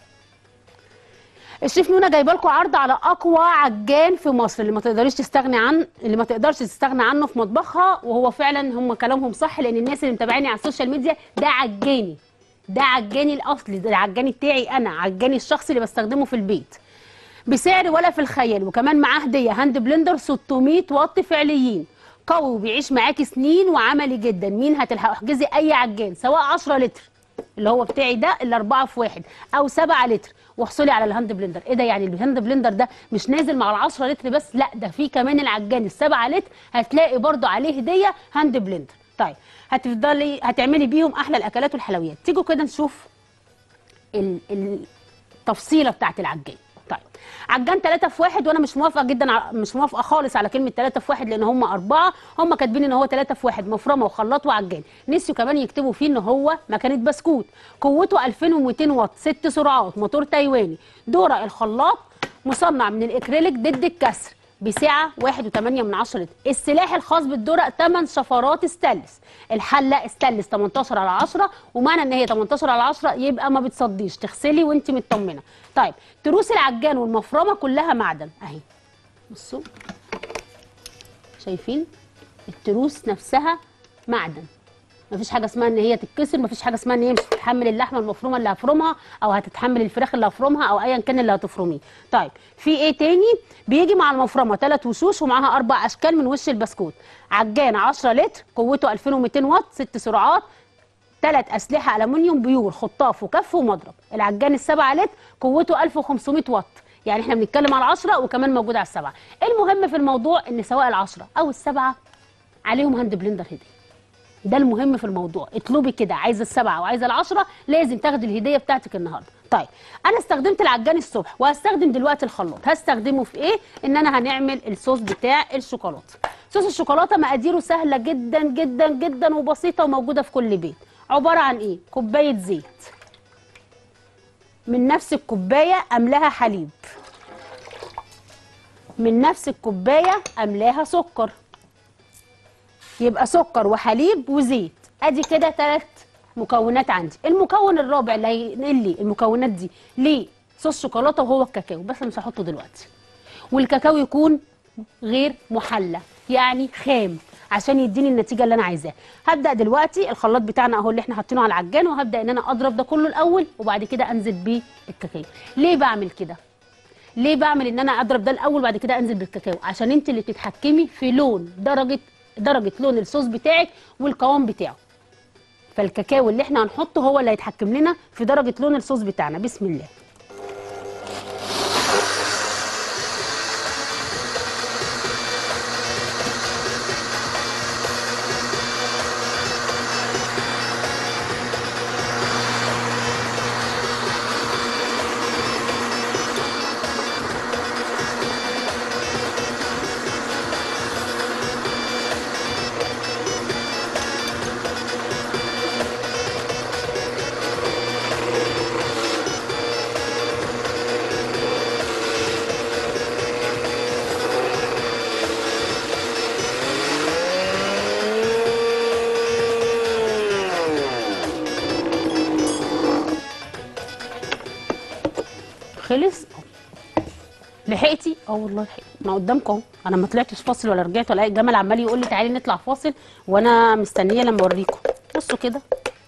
الشيف نونا جايبه لكم عرض على اقوى عجان في مصر اللي ما تقدريش تستغني عن اللي ما تقدرش تستغنى عنه في مطبخها وهو فعلا هم كلامهم صح لان الناس اللي متابعيني على السوشيال ميديا ده عجاني ده عجاني الاصلي ده العجاني بتاعي انا عجاني الشخصي اللي بستخدمه في البيت بسعر ولا في الخيال وكمان معاه هديه هاند بلندر 600 واط فعليين قوي وبيعيش معاكي سنين وعملي جدا مين هتلحق احجزي اي عجان سواء 10 لتر اللي هو بتاعي ده اللي 4 في واحد او 7 لتر واحصلي على الهاند بلندر ايه ده يعني الهاند بلندر ده مش نازل مع ال 10 لتر بس لا ده في كمان العجان ال 7 لتر هتلاقي برضو عليه هديه هاند بلندر طيب هتفضلي هتعملي بيهم احلى الاكلات والحلويات تيجوا كده نشوف ال- التفصيله بتاعت العجان طيب عجان 3 في 1 وانا مش موافقه جدا ع- مش موافقه خالص على كلمه 3 في 1 لان هم اربعه هم كاتبين ان هو 3 في 1 مفرمه وخلاط وعجان نسيوا كمان يكتبوا فيه ان هو مكانه بسكوت قوته 2200 واط ست سرعات موتور تايواني دورة الخلاط مصنع من الاكريليك ضد الكسر بسعه 1.8 من 10 لتر السلاح الخاص بالدرق 8 شفرات استانلس الحله استانلس 18 على 10 ومعنى ان هي 18 على 10 يبقى ما بتصديش تغسلي وانت مطمنه طيب تروس العجان والمفرمه كلها معدن اهي بصوا شايفين التروس نفسها معدن مفيش حاجه اسمها ان هي تتكسر مفيش حاجه اسمها ان هي مش هتتحمل اللحمه المفرومه اللي هفرمها او هتتحمل الفراخ اللي هفرمها او ايا كان اللي هتفرميه طيب في ايه تاني بيجي مع المفرمه ثلاث وشوش ومعاها اربع اشكال من وش البسكوت عجان 10 لتر قوته 2200 واط ست سرعات ثلاث اسلحه الومنيوم بيور خطاف وكف ومضرب العجان السبعة لتر قوته 1500 واط يعني احنا بنتكلم على العشرة وكمان موجود على السبعة المهم في الموضوع ان سواء العشرة او السبعة عليهم هاند بلندر هديه ده المهم في الموضوع اطلبي كده عايزه السبعه وعايزه العشره لازم تاخدي الهديه بتاعتك النهارده طيب انا استخدمت العجان الصبح وهستخدم دلوقتي الخلاط هستخدمه في ايه ان انا هنعمل الصوص بتاع الشوكولاته صوص الشوكولاته مقاديره سهله جدا جدا جدا وبسيطه وموجوده في كل بيت عباره عن ايه كوبايه زيت من نفس الكوبايه املاها حليب من نفس الكوبايه املاها سكر يبقى سكر وحليب وزيت ادي كده ثلاث مكونات عندي المكون الرابع اللي هينقل لي المكونات دي ليه صوص شوكولاته وهو الكاكاو بس أنا مش هحطه دلوقتي والكاكاو يكون غير محلى يعني خام عشان يديني النتيجه اللي انا عايزاها هبدا دلوقتي الخلاط بتاعنا اهو اللي احنا حاطينه على العجان وهبدا ان انا اضرب ده كله الاول وبعد كده انزل بيه الكاكاو ليه بعمل كده ليه بعمل ان انا اضرب ده الاول وبعد كده انزل بالكاكاو عشان انت اللي بتتحكمي في لون درجه درجه لون الصوص بتاعك والقوام بتاعه فالكاكاو اللي احنا هنحطه هو اللي هيتحكم لنا في درجه لون الصوص بتاعنا بسم الله خلص أهو. لحقتي اه والله لحقت انا قدامكم اهو انا ما طلعتش فاصل ولا رجعت ولا اي جمل عمال يقول لي تعالي نطلع فاصل وانا مستنيه لما اوريكم بصوا كده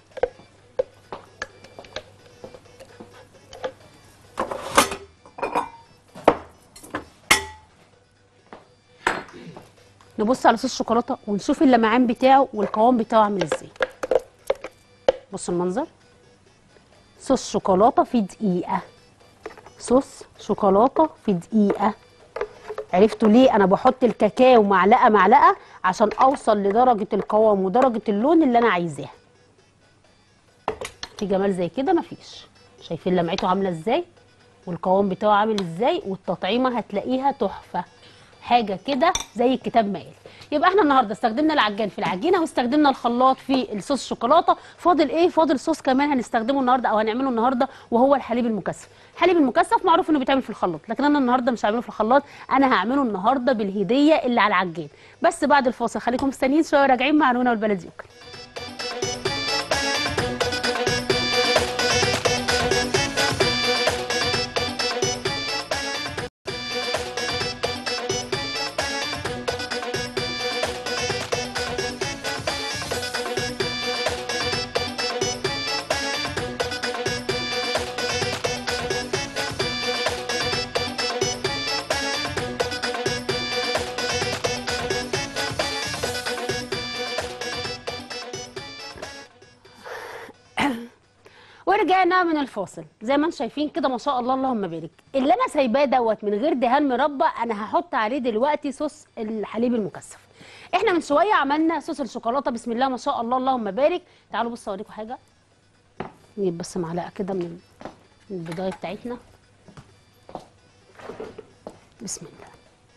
نبص على صوص الشوكولاته ونشوف اللمعان بتاعه والقوام بتاعه عامل ازاي بصوا المنظر صوص شوكولاته في دقيقه صوص شوكولاته في دقيقه عرفتوا ليه انا بحط الكاكاو معلقه معلقه عشان اوصل لدرجه القوام ودرجه اللون اللي انا عايزاها في جمال زي كده مفيش شايفين لمعته عامله ازاي والقوام بتاعه عامل ازاي والتطعيمه هتلاقيها تحفه حاجه كده زي الكتاب ما قال يبقى احنا النهارده استخدمنا العجان في العجينه واستخدمنا الخلاط في الصوص الشوكولاته فاضل ايه فاضل صوص كمان هنستخدمه النهارده او هنعمله النهارده وهو الحليب المكثف الحليب المكثف معروف انه بيتعمل في الخلاط لكن انا النهارده مش هعمله في الخلاط انا هعمله النهارده بالهديه اللي على العجان بس بعد الفاصل خليكم مستنيين شويه راجعين مع نونا والبلديوك ورجعنا من الفاصل زي ما انتم شايفين كده ما شاء الله اللهم بارك اللي انا سايباه دوت من غير دهان مربى انا هحط عليه دلوقتي صوص الحليب المكثف احنا من شويه عملنا صوص الشوكولاته بسم الله ما شاء الله اللهم بارك تعالوا بصوا اوريكم حاجه نجيب بس معلقه كده من من البضايه بتاعتنا بسم الله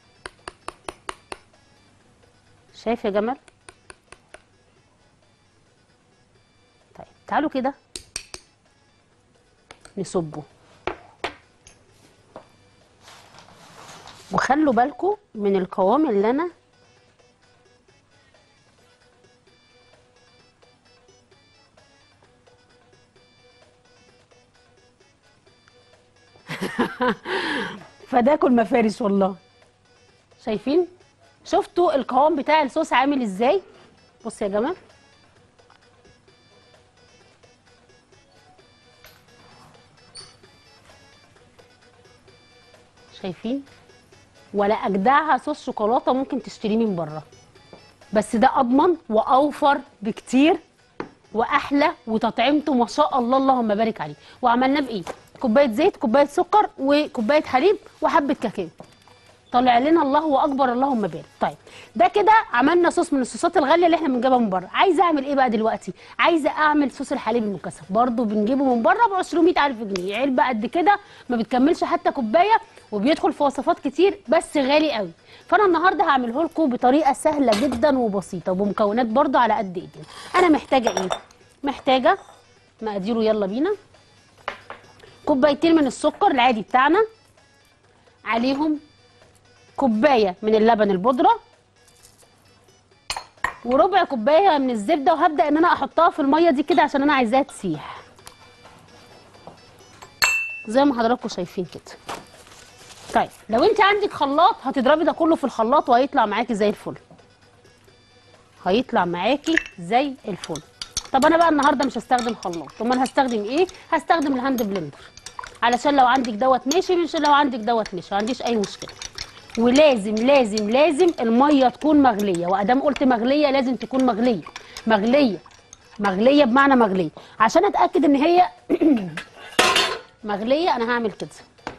شايف يا جمال طيب تعالوا كده نصبه وخلوا بالكم من القوام اللي انا فده كل مفارش والله شايفين شفتوا القوام بتاع الصوص عامل ازاي بص يا جماعه شايفين ولا اجدعها صوص شوكولاته ممكن تشتريه من بره بس ده اضمن واوفر بكتير واحلى وتطعيمته ما شاء الله اللهم بارك عليه وعملناه بايه كوبايه زيت كوبايه سكر وكوبايه حليب وحبه كاكاو طلع لنا الله اكبر اللهم بارك طيب ده كده عملنا صوص من الصوصات الغاليه اللي احنا بنجيبها من بره عايزه اعمل ايه بقى دلوقتي عايزه اعمل صوص الحليب المكثف برضو بنجيبه من بره ب 200000 جنيه علبه قد كده ما بتكملش حتى كوبايه وبيدخل في وصفات كتير بس غالي قوي فانا النهارده هعمله لكم بطريقه سهله جدا وبسيطه وبمكونات برضو على قد ايدينا انا محتاجه ايه محتاجه مقاديره يلا بينا كوبايتين من السكر العادي بتاعنا عليهم كوبايه من اللبن البودره وربع كوبايه من الزبده وهبدا ان انا احطها في الميه دي كده عشان انا عايزاها تسيح زي ما حضراتكم شايفين كده طيب لو انت عندك خلاط هتضربي ده كله في الخلاط وهيطلع معاكي زي الفل هيطلع معاكي زي الفل طب انا بقى النهارده مش هستخدم خلاط امال هستخدم ايه هستخدم الهاند بلندر علشان لو عندك دوت ماشي مش لو عندك دوت ماشي ما عنديش اي مشكله ولازم لازم لازم الميه تكون مغليه وادام قلت مغليه لازم تكون مغليه مغليه مغليه بمعنى مغليه عشان اتاكد ان هي مغليه انا هعمل كده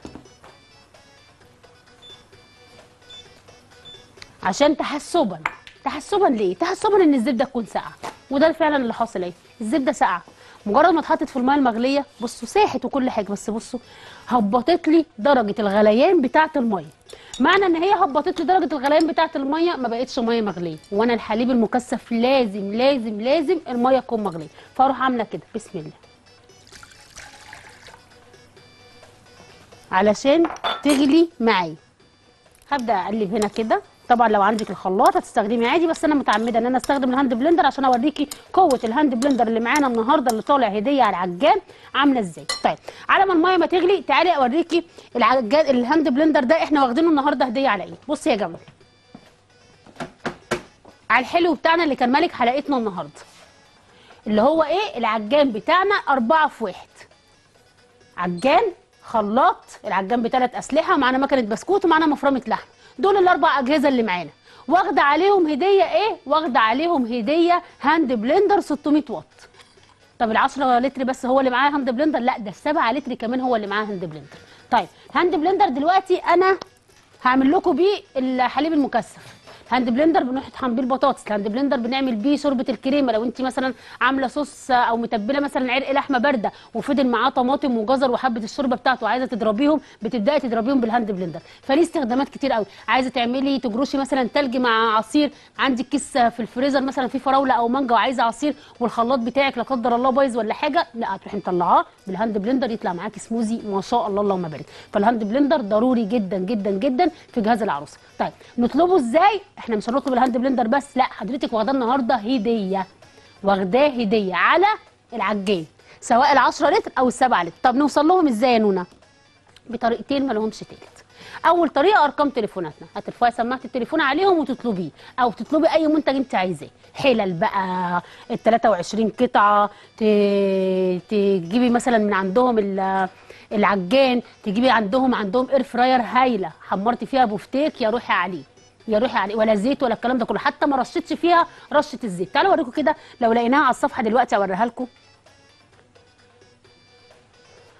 عشان تحسبا تحسبا ليه تحسبا ان الزبده تكون ساقعه وده فعلا اللي حاصل اهي الزبده ساقعه مجرد ما اتحطت في الميه المغليه بصوا ساحت وكل حاجه بس بصوا هبطت لي درجه الغليان بتاعه الميه معنى ان هي هبطت لي درجه الغليان بتاعه الميه ما بقتش ميه مغليه وانا الحليب المكثف لازم لازم لازم الميه تكون مغليه فاروح عامله كده بسم الله علشان تغلي معايا هبدا اقلب هنا كده طبعا لو عندك الخلاط هتستخدمي عادي بس انا متعمده ان انا استخدم الهاند بلندر عشان اوريكي قوه الهاند بلندر اللي معانا النهارده اللي طالع هديه على العجان عامله ازاي طيب على ما الميه ما تغلي تعالي اوريكي العجان الهاند بلندر ده احنا واخدينه النهارده هديه على ايه بصي يا جماعه على الحلو بتاعنا اللي كان مالك حلقتنا النهارده اللي هو ايه العجان بتاعنا أربعة في واحد عجان خلاط العجان بثلاث اسلحه ومعانا مكنه بسكوت ومعانا مفرمه لحم دول الاربع اجهزه اللي معانا واخده عليهم هديه ايه واخده عليهم هديه هاند بلندر 600 واط طب ال 10 لتر بس هو اللي معاه هاند بلندر لا ده ال 7 لتر كمان هو اللي معاه هاند بلندر طيب هاند بلندر دلوقتي انا هعمل لكم بيه الحليب المكثف هاند بلندر بنطحن بيه البطاطس الهاند بلندر بنعمل بيه شوربه الكريمه لو انت مثلا عامله صوص او متبله مثلا عرق لحمه بارده وفضل معاه طماطم وجزر وحبه الشوربه بتاعته عايزه تضربيهم بتبداي تضربيهم بالهاند بلندر فليه استخدامات كتير قوي عايزه تعملي تجرشي مثلا تلج مع عصير عندك كيس في الفريزر مثلا فيه فراوله او مانجا وعايزه عصير والخلاط بتاعك لا قدر الله بايظ ولا حاجه لا هتروحي مطلعاه بالهاند بلندر يطلع معاكي سموزي ما شاء الله اللهم بارك فالهاند بلندر ضروري جدا جدا جدا في جهاز العروسه طيب نطلبه ازاي احنا مش هنطلب الهاند بلندر بس لا حضرتك واخداه النهارده هديه واخداه هديه على العجان سواء ال 10 لتر او ال 7 لتر طب نوصل لهم ازاي يا نونا بطريقتين ما لهمش تالت اول طريقه ارقام تليفوناتنا هترفعي سماعه التليفون عليهم وتطلبيه او تطلبي اي منتج انت عايزاه حلل بقى ال 23 قطعه ت- تجيبي مثلا من عندهم ال- العجان تجيبي عندهم عندهم اير فراير هايله حمرتي فيها بفتيك يا روحي عليه يا روحي عليه ولا زيت ولا الكلام ده كله حتى ما رشتش فيها رشه الزيت تعالوا اوريكم كده لو لقيناها على الصفحه دلوقتي اوريها لكم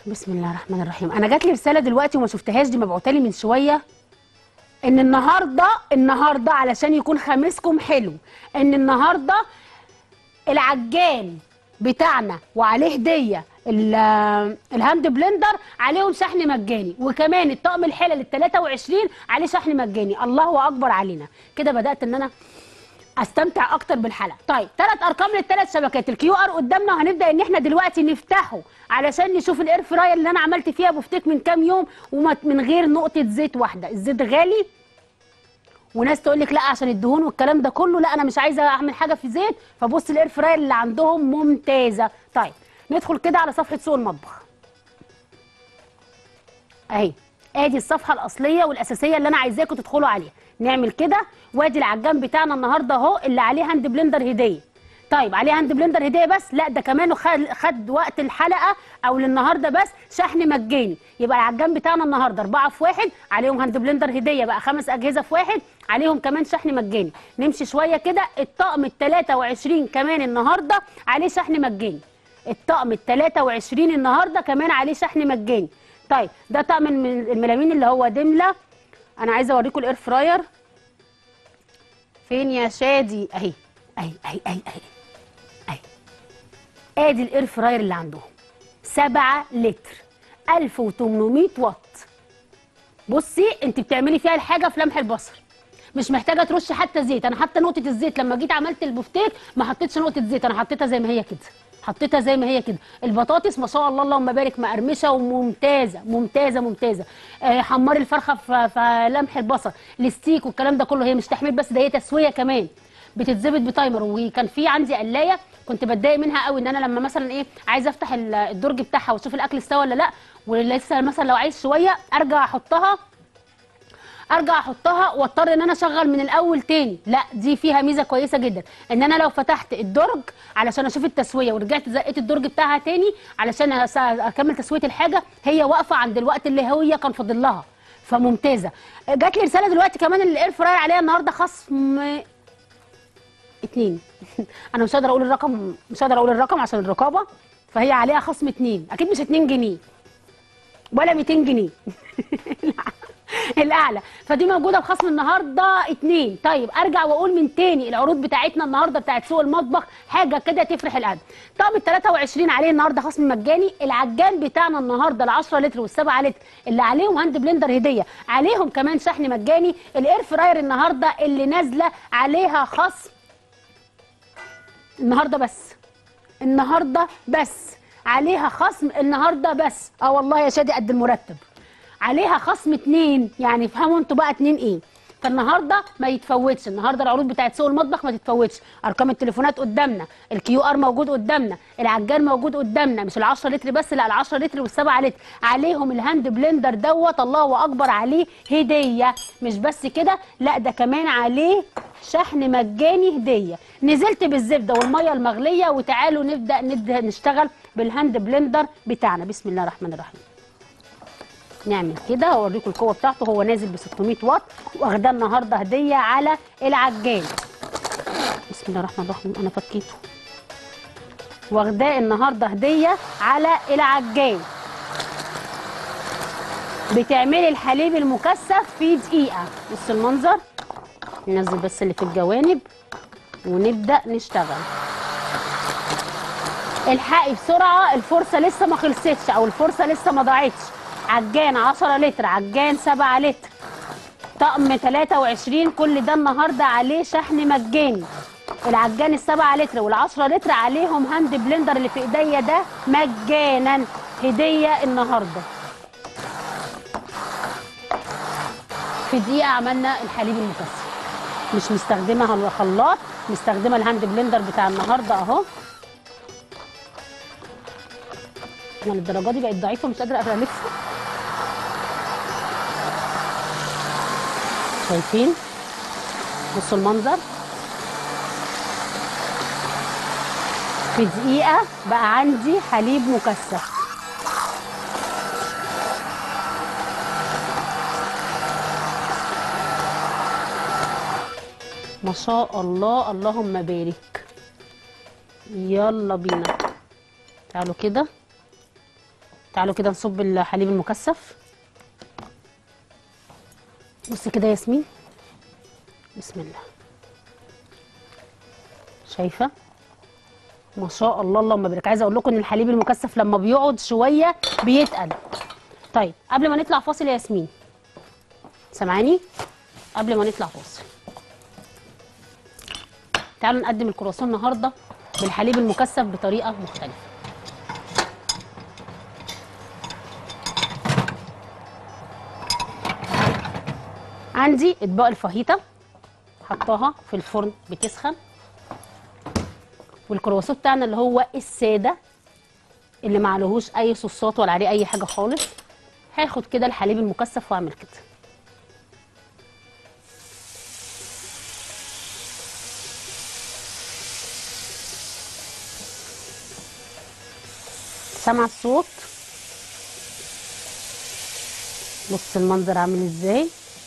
بسم الله الرحمن الرحيم انا جات لي رساله دلوقتي وما شفتهاش دي مبعوته لي من شويه ان النهارده النهارده علشان يكون خميسكم حلو ان النهارده العجان بتاعنا وعليه هديه ال- الهاند بلندر عليهم شحن مجاني وكمان الطقم الحلل ال 23 عليه شحن مجاني الله اكبر علينا كده بدات ان انا استمتع اكتر بالحلقه طيب ثلاث ارقام للثلاث شبكات الكيو ار قدامنا وهنبدا ان احنا دلوقتي نفتحه علشان نشوف الاير فراير اللي انا عملت فيها بفتيك من كام يوم ومن غير نقطه زيت واحده الزيت غالي وناس تقول لك لا عشان الدهون والكلام ده كله لا انا مش عايزه اعمل حاجه في زيت فبص الاير فراير اللي عندهم ممتازه طيب ندخل كده على صفحه سوق المطبخ اهي ادي الصفحه الاصليه والاساسيه اللي انا عايزاكم تدخلوا عليها نعمل كده وادي العجان بتاعنا النهارده اهو اللي عليه هاند بلندر هديه طيب عليه هاند بلندر هديه بس لا ده كمان خد, خد وقت الحلقه او للنهارده بس شحن مجاني يبقى العجان بتاعنا النهارده أربعة في واحد عليهم هاند بلندر هديه بقى خمس اجهزه في واحد عليهم كمان شحن مجاني نمشي شويه كده الطقم ال 23 كمان النهارده عليه شحن مجاني الطقم ال 23 النهارده كمان عليه شحن مجاني طيب ده طقم من الملامين اللي هو دمله انا عايزه اوريكم الاير فراير فين يا شادي اهي اهي اهي اهي اهي اهي ادي الاير فراير اللي عندهم 7 لتر 1800 واط بصي انت بتعملي فيها الحاجه في لمح البصر مش محتاجه ترشي حتى زيت انا حتى نقطه الزيت لما جيت عملت البفتيك ما حطيتش نقطه زيت انا حطيتها زي ما هي كده حطيتها زي ما هي كده البطاطس ما شاء الله اللهم بارك مقرمشه وممتازه ممتازه ممتازه آه حمري الفرخه في, في لمح البصل الستيك والكلام ده كله هي مش تحمير بس ده هي تسويه كمان بتتظبط بتايمر وكان في عندي قلايه كنت بتضايق منها قوي ان انا لما مثلا ايه عايزه افتح ال- الدرج بتاعها واشوف الاكل استوى ولا لا ولسه مثلا لو عايز شويه ارجع احطها ارجع احطها واضطر ان انا اشغل من الاول تاني لا دي فيها ميزه كويسه جدا ان انا لو فتحت الدرج علشان اشوف التسويه ورجعت زقيت الدرج بتاعها تاني علشان أس- اكمل تسويه الحاجه هي واقفه عند الوقت اللي هي كان فاضل لها فممتازه جات لي رساله دلوقتي كمان ان الاير فراير عليها النهارده خصم اتنين انا مش قادره اقول الرقم مش قادره اقول الرقم عشان الرقابه فهي عليها خصم اتنين اكيد مش اتنين جنيه ولا 200 جنيه الاعلى فدي موجوده بخصم النهارده اتنين طيب ارجع واقول من تاني العروض بتاعتنا النهارده بتاعت سوق المطبخ حاجه كده تفرح القلب طقم ال 23 عليه النهارده خصم مجاني العجان بتاعنا النهارده ال 10 لتر وال 7 لتر اللي عليهم هاند بلندر هديه عليهم كمان شحن مجاني الاير فراير النهارده اللي نازله عليها خصم النهارده بس النهارده بس عليها خصم النهارده بس اه والله يا شادي قد المرتب عليها خصم اتنين يعني افهموا انتوا بقى اتنين ايه فالنهارده ما يتفوتش النهارده العروض بتاعت سوق المطبخ ما تتفوتش ارقام التليفونات قدامنا الكيو ار موجود قدامنا العجان موجود قدامنا مش ال10 لتر بس لا ال10 لتر وال7 لتر عليهم الهاند بلندر دوت الله اكبر عليه هديه مش بس كده لا ده كمان عليه شحن مجاني هديه نزلت بالزبده والميه المغليه وتعالوا نبدا نبدا نشتغل بالهاند بلندر بتاعنا بسم الله الرحمن الرحيم نعمل كده اوريكم القوه بتاعته هو نازل ب 600 واط واخداه النهارده هديه على العجان بسم الله الرحمن الرحيم انا فكيته واخداه النهارده هديه على العجان بتعملي الحليب المكثف في دقيقه بص المنظر ننزل بس اللي في الجوانب ونبدا نشتغل الحقي بسرعه الفرصه لسه ما خلصتش او الفرصه لسه ما ضاعتش عجان 10 لتر عجان 7 لتر طقم 23 كل ده النهارده عليه شحن مجاني العجان السبعة لتر والعشرة لتر عليهم هاند بلندر اللي في ايديا ده مجانا هدية النهارده في دقيقة عملنا الحليب المكثف مش مستخدمة خلاط مستخدمة الهاند بلندر بتاع النهارده اهو انا للدرجه دي بقت ضعيفه مش قادره الف شايفين بصوا المنظر في دقيقه بقى عندي حليب مكثف ما شاء الله اللهم بارك يلا بينا تعالوا كده تعالوا كده نصب الحليب المكثف بصي كده يا ياسمين بسم الله شايفه ما شاء الله اللهم بارك عايزه اقول لكم ان الحليب المكثف لما بيقعد شويه بيتقل طيب قبل ما نطلع فاصل يا ياسمين سامعاني قبل ما نطلع فاصل تعالوا نقدم الكرواسون النهارده بالحليب المكثف بطريقه مختلفه عندي اطباق الفاهيتا حطاها في الفرن بتسخن والكرواسون بتاعنا اللي هو الساده اللي ما عليهوش اي صوصات ولا عليه اي حاجه خالص هاخد كده الحليب المكثف واعمل كده سامع الصوت بص المنظر عامل ازاي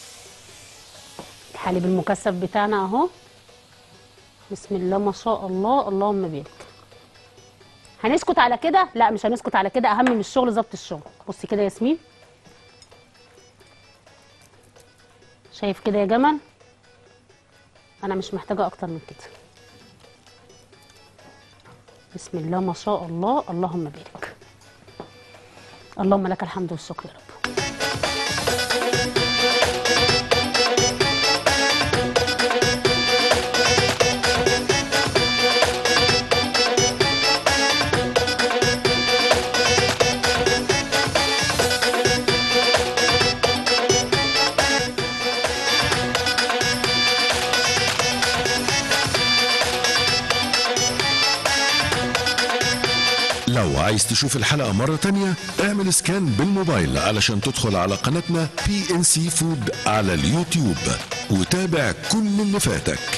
الحليب المكثف بتاعنا اهو بسم الله ما شاء الله اللهم بارك هنسكت على كده لا مش هنسكت على كده اهم من الشغل ظبط الشغل بصي كده يا ياسمين شايف كده يا جمل انا مش محتاجه اكتر من كده بسم الله ما شاء الله اللهم بارك اللهم لك الحمد والشكر يا رب لو عايز تشوف الحلقة مرة تانية اعمل سكان بالموبايل علشان تدخل على قناتنا بي ان سي فود على اليوتيوب وتابع كل اللي فاتك